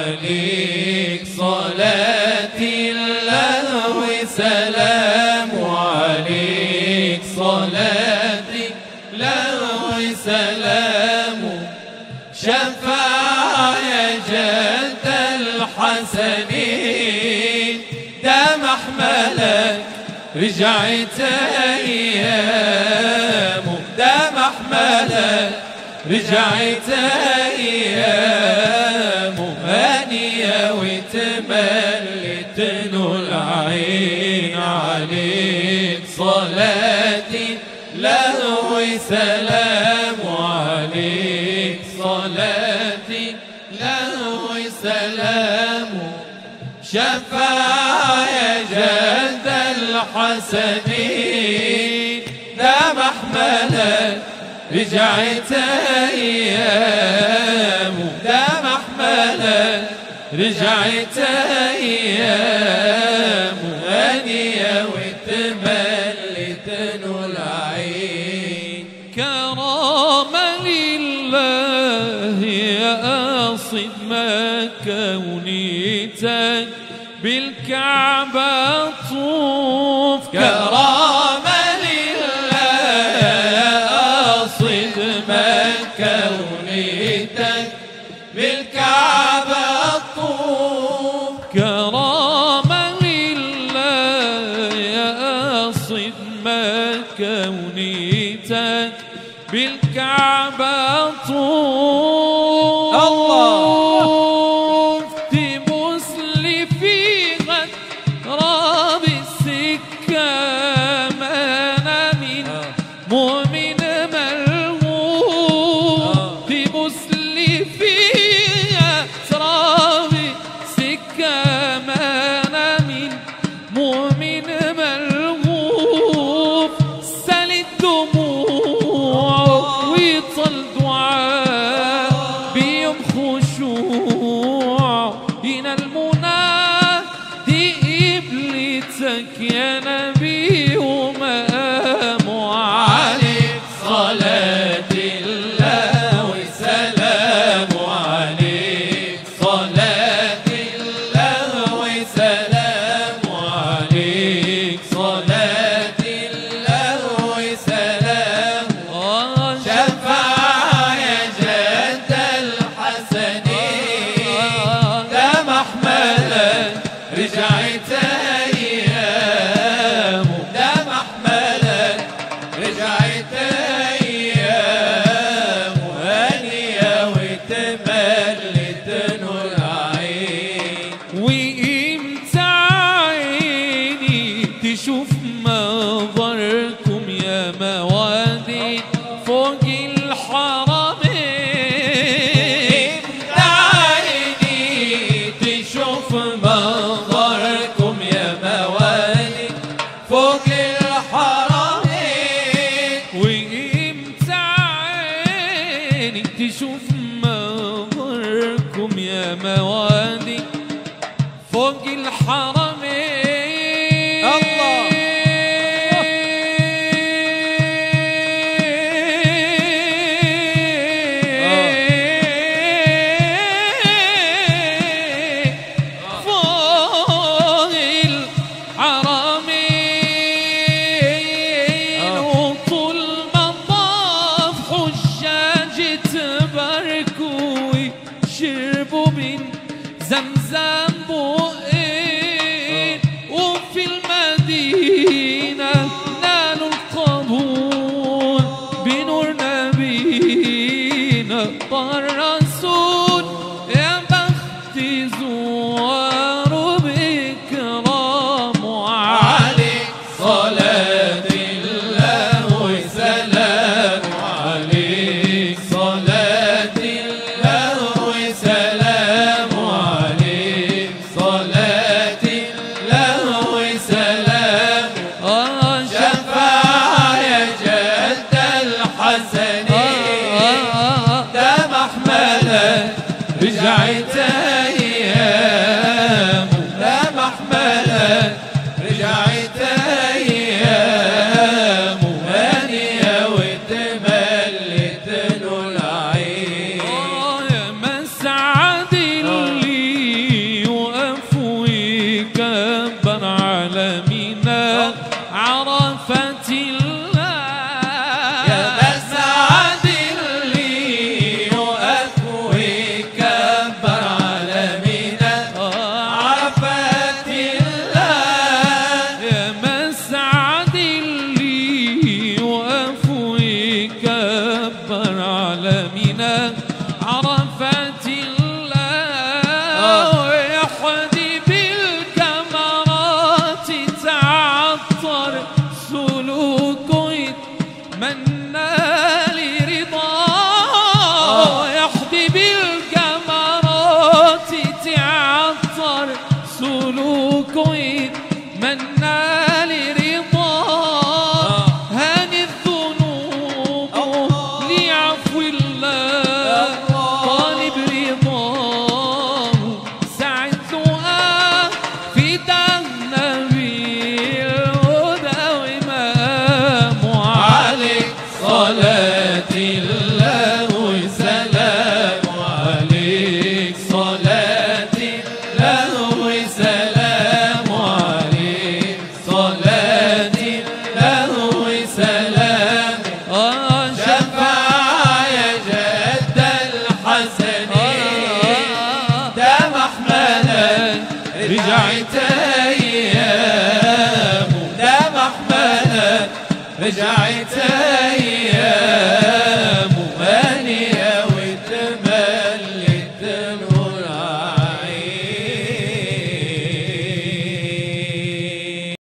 عليك صلاة الله وسلام عليك صلاة الله وسلام شفاعة جد الحسنين دام احملك رجعت ايام دام احملك رجعت ايام هانية وتملت العين عليك صلاتي له وسلام عليك صلاتي له وسلام شفاعة جد الحسنين دام احملك رجعت ايام دام احملك رجعت ايام هانية وتملت العين كرامة لله يا قاصد ما كونيتك بالكعبة طوف كرامة لله أصد ما كونيتك بالكعبة الطوف كرامة لله يا قاصد ما كونيتك بالكعبة طوف الله. تبوس لي في غراب السكة ما أنا من مؤمن ملهوف تبوس لي فيها تراب سكة ما أنا من مؤمن ملهوف سال الدموع ويطل دعاء بيوم خشوع هنا المنادي قبلتك يا نبي ومقام عليك صلاة الله وسلام عليك صلاة الله وسلام عليك صلاة الله وسلام شفاعة جد الحسنين دام احملك رجعت ايام دام احملك رجعت ايام هانية وتملت العين وإمتى عيني تشوف منظركم يا موادي فوق الحرمين عيني تشوف منظركم يا موالي فوق الحرمين وإمتى عيني تشوف منظركم يا موادي فوق الحرمين الله. فوق الحرمين وطول مطاف حجاج تباركوا شربوا من زمزم بؤين وفي المدينة نالوا القبول بنور نبينا طه الرسول يا بخت زوار بإكرام عليك صلاة الله وسلام عليك صلاة الله وسلام عليك صلاة يحدي بالكمرات تعطر سلوك يتمنى لرضاه يحدي بالكمرات تعطر سلوك يتمنى لرضاه هاني الذنوب لعفو الله طالب رضاه سعدتها في النبي الهدى وإمام عليك صلاة الله وسلام عليك صلاة الله وسلام عليك صلاة الله وسلام آه شفاعة يا جد الحسن دام أحمدا رجعت أيام دام أحمدا رجعت أيام